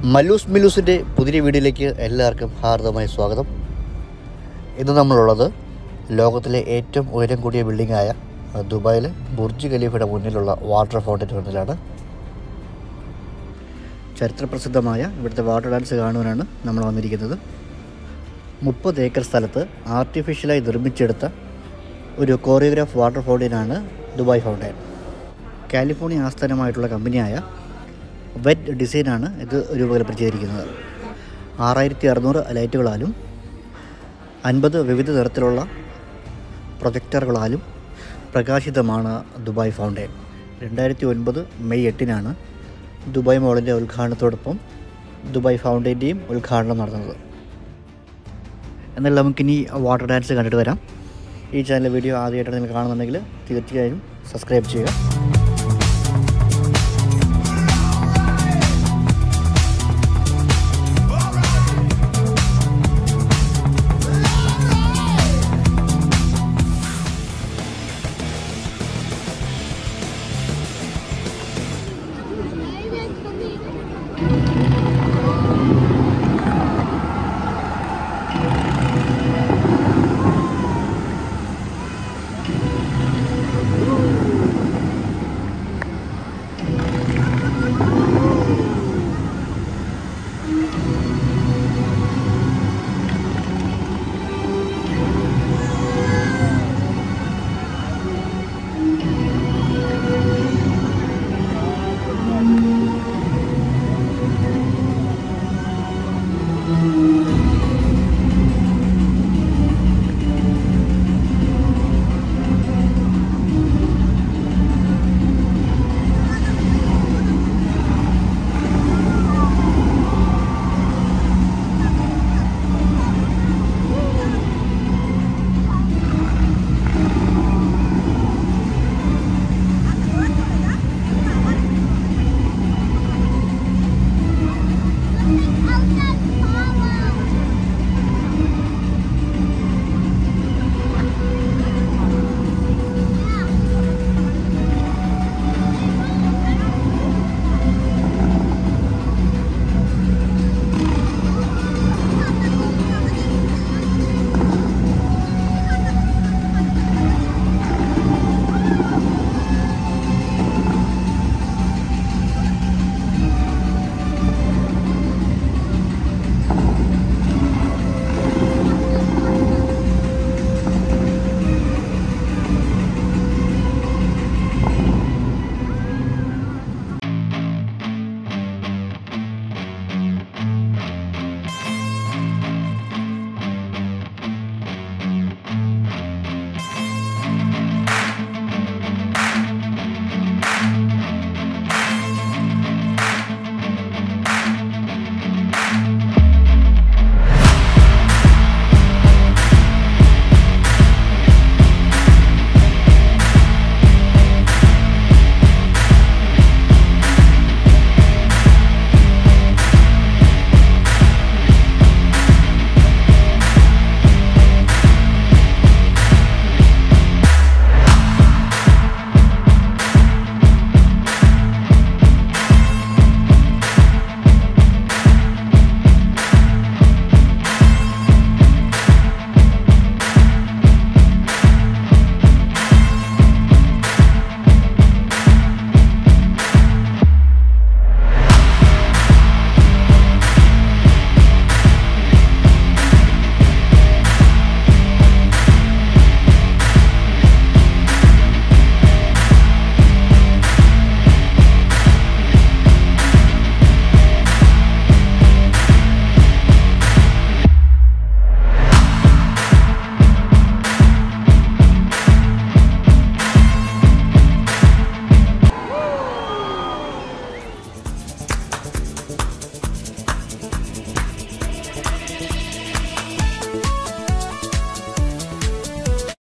മല്ലൂസ് മില്ലൂസിൻ്റെ പുതിയ വീഡിയോയിലേക്ക് എല്ലാവർക്കും ഹാർദമായ സ്വാഗതം ഇന്ന് നമ്മളുള്ളത് ലോകത്തിലെ ഏറ്റവും ഉയരം കൂടിയ ബിൽഡിംഗായ ദുബായിലെ ബുർജ് ഖലീഫയുടെ മുന്നിലുള്ള വാട്ടർ ഫൗണ്ടൻ മുന്നിലാണ് ചരിത്രപ്രസിദ്ധമായ ഇവിടുത്തെ വാട്ടർ ഡാൻസ് കാണുവാനാണ് നമ്മൾ വന്നിരിക്കുന്നത് മുപ്പത് ഏക്കർ സ്ഥലത്ത് ആർട്ടിഫിഷ്യലായി നിർമ്മിച്ചെടുത്ത ഒരു കോറിയോഗ്രാഫ് വാട്ടർ ഫൗണ്ടൈനാണ് ദുബായ് ഫൗണ്ടൈൻ കാലിഫോർണിയ ആസ്ഥാനമായിട്ടുള്ള കമ്പനിയായ വെറ്റ് ഡിസൈനാണ് ഇത് രൂപകൽപ്പന ആറായിരത്തി അറുന്നൂറ് ലൈറ്റുകളാലും അൻപത് വിവിധ തരത്തിലുള്ള പ്രൊജക്ടറുകളാലും പ്രകാശിതമാണ് ദുബായ് ഫൗണ്ടൈൻ രണ്ടായിരത്തി ഒൻപത് മെയ് എട്ടിനാണ് ദുബായ് മോളിൻ്റെ ഉദ്ഘാടനത്തോടൊപ്പം ദുബായ് ഫൗണ്ടൈൻ്റെയും ഉദ്ഘാടനം നടന്നത് എന്നാൽ നമുക്കിനി വാട്ടർ ഡാൻസ് കണ്ടിട്ട് വരാം ഈ ചാനൽ വീഡിയോ ആദ്യമായിട്ടാണ് നിങ്ങൾ കാണുന്നുണ്ടെങ്കിൽ തീർച്ചയായും സബ്സ്ക്രൈബ് ചെയ്യുക